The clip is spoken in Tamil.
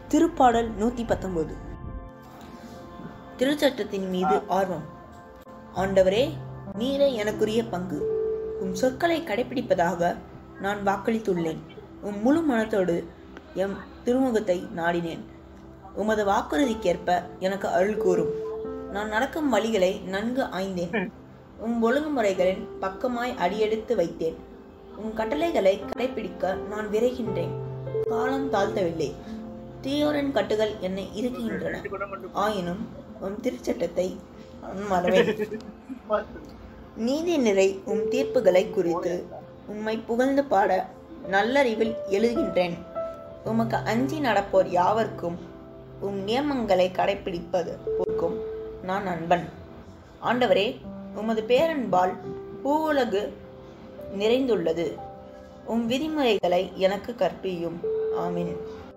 திருப்பாடல் நூற்றி பத்தொன்பது திருச்சட்டத்தின் மீது ஆர்வம் ஆண்டவரே நீரே எனக்குரிய பங்கு உம் சொற்களை கடைபிடிப்பதாக நான் வாக்களித்துள்ளேன் உம் முழு மனத்தோடு எம் திருமுகத்தை நாடினேன் உமது வாக்குறுதிக்கேற்ப எனக்கு அருள் கூறும் நான் நடக்கும் வழிகளை நன்கு ஆய்ந்தேன் உம் ஒழுங்குமுறைகளின் பக்கமாய் அடியெடுத்து வைத்தேன் உம் கட்டளைகளை கடைபிடிக்க நான் விரைகின்றேன் காலம் தாழ்த்தவில்லை தீயோரின் கட்டுகள் என்னை இறுக்குகின்றன ஆயினும் உம் திருச்சட்டத்தை நான் மறவேன் நீதி நிறை உம் தீர்ப்புகளை குறித்து உம்மை புகழ்ந்து பாட நல்லறிவில் எழுகின்றேன் உமக்கு அஞ்சி நடப்போர் யாவர்க்கும் உம் நியமங்களை கடைபிடிப்பது போக்கும் நான் நண்பன் ஆண்டவரே உமது பேரன்பால் பூவுலகு நிறைந்துள்ளது உம் விதிமுறைகளை எனக்கு கற்பியும் ஆமீன்